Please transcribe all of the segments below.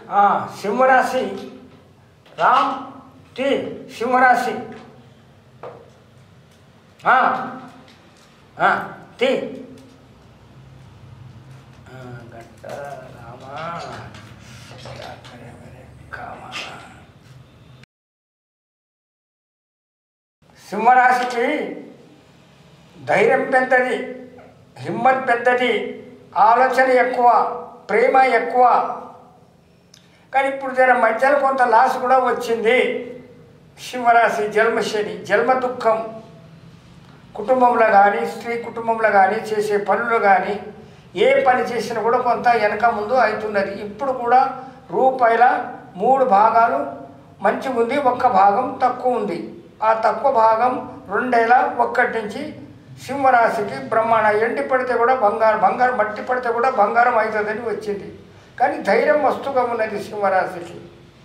ఆ, సింహరాశి రామ్ టీ సింహరాశి ఆ, ఆ, టీ ఆ, గట్ట రామా కామా సింహరాశికి ధైర్యం పెద్దది హిమ్మత్ పెద్దది ఆలోచన ఎక్కువ ప్రేమ ఎక్కువ కానీ ఇప్పుడు జర మధ్యలో కొంత లాస్ కూడా వచ్చింది సింహరాశి జన్మశని జన్మ దుఃఖం కుటుంబంలో కానీ స్త్రీ కుటుంబంలో కానీ చేసే పనులు కానీ ఏ పని చేసినా కూడా కొంత వెనక ముందు అవుతున్నది ఇప్పుడు కూడా రూపాయల మూడు భాగాలు మంచిగా ఉంది ఒక్క భాగం తక్కువ ఉంది ఆ తక్కువ భాగం రెండేళ్ళ ఒక్కటి నుంచి సింహరాశికి బ్రహ్మాండ ఎండి పడితే కూడా బంగారం బంగారం మట్టి పడితే కూడా బంగారం అవుతుందని వచ్చింది కానీ ధైర్యం వస్తుగా ఉన్నది సింహరాశికి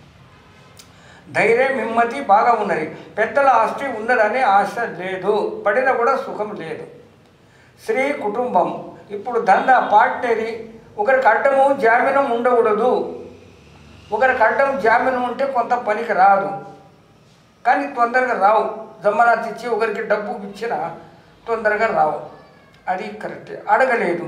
ధైర్యం హిమ్మతి బాగా ఉన్నది పెద్దల ఆస్తి ఉన్నదనే ఆశ లేదు పడిన కూడా సుఖం లేదు స్త్రీ కుటుంబం ఇప్పుడు దంద పార్ట్నరీ ఒకరికి అడ్డము జామీనం ఉండకూడదు ఒకరికి అడ్డం జామీనం ఉంటే కొంత పనికి రాదు కానీ తొందరగా రావు జమ్మరాత్ ఇచ్చి ఒకరికి డబ్బు ఇచ్చినా తొందరగా రావు అది కరెక్ట్ అడగలేదు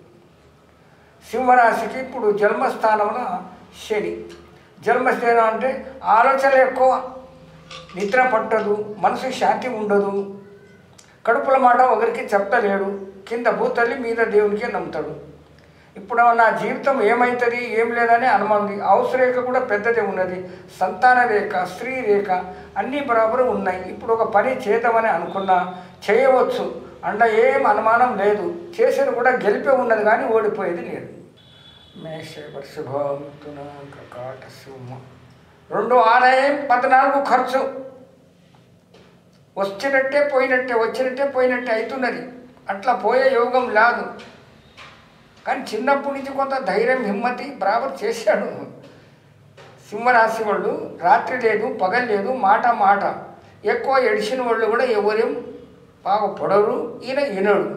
సింహరాశికి ఇప్పుడు జన్మస్థానంలో శని జన్మస్థానం అంటే ఆలోచనలు ఎక్కువ నిద్ర పట్టదు మనసు శాంతి ఉండదు కడుపుల మాట ఒకరికి చెప్తలేడు కింద భూతల్లి మీద దేవునికే నమ్ముతాడు ఇప్పుడు నా జీవితం ఏమవుతుంది ఏం లేదని అనుమానం ఉంది అవసరేఖ కూడా పెద్దదే ఉన్నది సంతాన రేఖ స్త్రీ రేఖ అన్నీ బరాబరు ఉన్నాయి ఇప్పుడు ఒక పని చేద్దామని అనుకున్నా చేయవచ్చు అండ ఏం అనుమానం లేదు చేసేది కూడా గెలిపే ఉన్నది కానీ ఓడిపోయేది లేదు మేషేవర్ శుభం తునాక కాట సింహ రెండు ఆదాయం పద్నాలుగు ఖర్చు వచ్చినట్టే పోయినట్టే వచ్చినట్టే పోయినట్టే అవుతున్నది అట్లా పోయే యోగం లేదు కానీ చిన్నప్పటి నుంచి కొంత ధైర్యం హిమ్మతి బరాబర్ చేశాడు సింహరాశి వాళ్ళు రాత్రి లేదు పగలు లేదు మాట మాట ఎక్కువ ఎడిసిన వాళ్ళు కూడా ఎవరేం బాగా పొడవరు ఈయన ఈనడు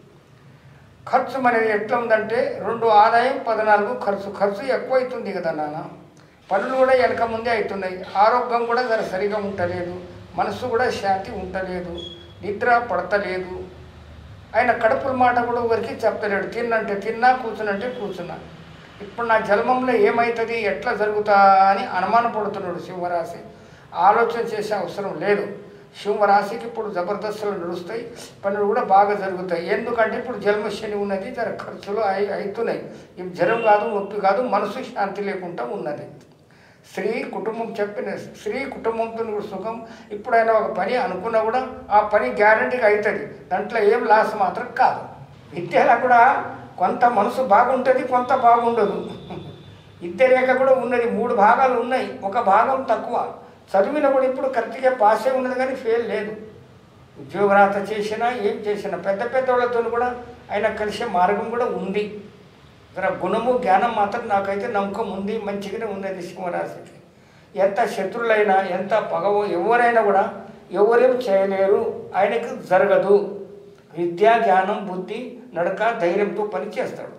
ఖర్చు అనేది ఎట్లా ఉందంటే రెండు ఆదాయం పద్నాలుగు ఖర్చు ఖర్చు ఎక్కువ అవుతుంది కదా నాన్న పనులు కూడా వెనక ముందే అవుతున్నాయి ఆరోగ్యం కూడా జర సరిగా ఉండలేదు మనసు కూడా శాంతి ఉండలేదు నిద్ర పడతలేదు ఆయన కడుపుల మాట కూడా ఎవరికి చెప్పలేడు తిన్నంటే తిన్నా కూర్చునంటే కూర్చున్నా ఇప్పుడు నా జన్మంలో ఏమవుతుంది ఎట్లా జరుగుతా అని అనుమానపడుతున్నాడు సింహరాశి ఆలోచన చేసే అవసరం లేదు సింహరాశికి ఇప్పుడు జబర్దస్తులు నడుస్తాయి పనులు కూడా బాగా జరుగుతాయి ఎందుకంటే ఇప్పుడు జన్మ శని ఉన్నది జర ఖర్చులు అయి అవుతున్నాయి ఇవి జ్వరం కాదు నొప్పి కాదు మనసు శాంతి లేకుండా ఉన్నది స్త్రీ కుటుంబం చెప్పిన స్త్రీ కుటుంబంతో కూడా సుఖం ఇప్పుడైనా ఒక పని అనుకున్నా కూడా ఆ పని గ్యారంటీగా అవుతుంది దాంట్లో ఏం లాస్ మాత్రం కాదు విద్యలో కూడా కొంత మనసు బాగుంటుంది కొంత బాగుండదు విద్య రేఖ కూడా ఉన్నది మూడు భాగాలు ఉన్నాయి ఒక భాగం తక్కువ చదివిన కూడా ఇప్పుడు కరెక్ట్గా పాసే ఉన్నది కానీ ఫెయిల్ లేదు ఉద్యోగరాత చేసినా ఏం చేసినా పెద్ద పెద్ద వాళ్ళతో కూడా ఆయన కలిసే మార్గం కూడా ఉంది జర గుణము జ్ఞానం మాత్రం నాకైతే నమ్మకం ఉంది మంచిగానే ఉన్నది సింహరాశికి ఎంత శత్రులైనా ఎంత పగవో ఎవరైనా కూడా ఎవరేం చేయలేరు ఆయనకు జరగదు విద్య జ్ఞానం బుద్ధి నడక ధైర్యంతో పని చేస్తాడు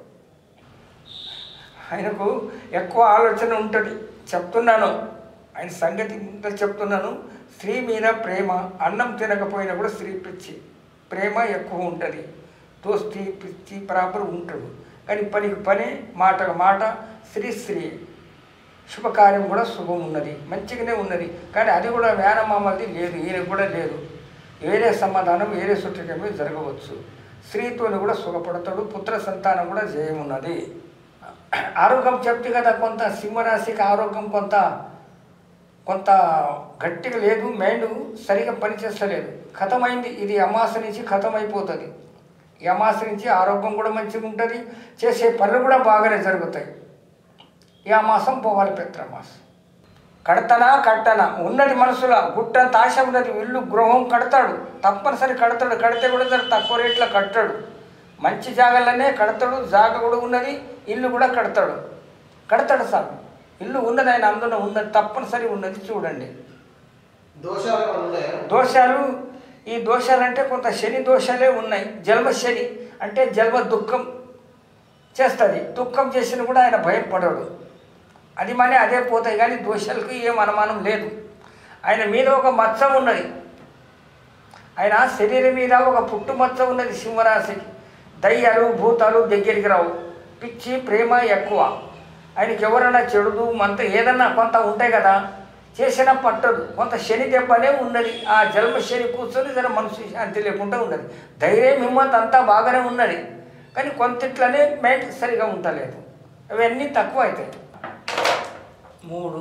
ఆయనకు ఎక్కువ ఆలోచన ఉంటుంది చెప్తున్నాను ఆయన సంగతి ఇంత చెప్తున్నాను స్త్రీ మీద ప్రేమ అన్నం తినకపోయినా కూడా స్త్రీ పిచ్చి ప్రేమ ఎక్కువ ఉంటుంది దోస్తి పిచ్చి ప్రాపర్ ఉంటాడు కానీ పనికి పని మాటకు మాట స్త్రీ స్త్రీ శుభకార్యం కూడా శుభం ఉన్నది మంచిగానే ఉన్నది కానీ అది కూడా వేనమామది లేదు ఈయన కూడా లేదు వేరే సమాధానం వేరే సుట్టికమే జరగవచ్చు స్త్రీతోని కూడా సుఖపడతాడు పుత్ర సంతానం కూడా జయమున్నది ఆరోగ్యం చెప్తే కదా కొంత సింహరాశికి ఆరోగ్యం కొంత కొంత గట్టిగా లేదు మైండ్ సరిగా పనిచేస్తలేదు ఖతమైంది ఇది అమాస నుంచి ఖతమైపోతుంది ఈ అమాస నుంచి ఆరోగ్యం కూడా మంచిగా ఉంటుంది చేసే పనులు కూడా బాగానే జరుగుతాయి ఈ అమాసం పోవాలి పెత్రమాసం కడతనా కట్టనా ఉన్నది మనసులో గుట్టంత ఆశ ఉన్నది ఇల్లు గృహం కడతాడు తప్పనిసరి కడతాడు కడితే కూడా జర తక్కువ రేట్లో కట్టాడు మంచి జాగాలనే కడతాడు జాగ కూడా ఉన్నది ఇల్లు కూడా కడతాడు కడతాడు సార్ ఇల్లు ఉన్నది ఆయన అందులో ఉన్నది తప్పనిసరి ఉన్నది చూడండి దోషాలు ఏమైనా ఉన్నాయా దోషాలు ఈ దోషాలంటే కొంత శని దోషాలే ఉన్నాయి జన్మ శని అంటే జన్మ దుఃఖం చేస్తుంది దుఃఖం చేసిన కూడా ఆయన భయపడడు అది మనే అదే పోతాయి కానీ దోషాలకు ఏం అనుమానం లేదు ఆయన మీద ఒక మచ్చ ఉన్నది ఆయన శరీరం మీద ఒక పుట్టు మచ్చ ఉన్నది సింహరాశికి దయ్యాలు భూతాలు దగ్గరికి రావు పిచ్చి ప్రేమ ఎక్కువ ఆయనకి ఎవరైనా చెడుదు మంత ఏదన్నా కొంత ఉంటాయి కదా చేసిన పట్టదు కొంత శని దెబ్బనే ఉన్నది ఆ జన్మ శని కూర్చొని జర మనసు శాంతి లేకుండా ఉన్నది ధైర్యం హిమ్మత్ అంతా బాగానే ఉన్నది కానీ కొంతిట్లనే మైండ్ సరిగా ఉండలేదు అవన్నీ తక్కువ అవుతాయి మూడు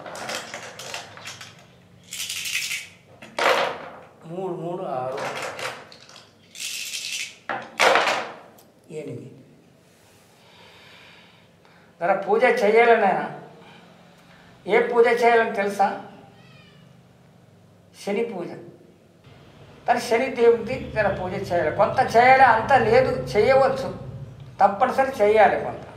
మూడు మూడు ఆరు ఎనిమిది జర పూజ చేయాలని ఆయన ఏ పూజ చేయాలని తెలుసా శని పూజ కానీ శని దేవుడికి జర పూజ చేయాలి కొంత చేయాలి అంత లేదు చేయవచ్చు తప్పనిసరి చేయాలి కొంత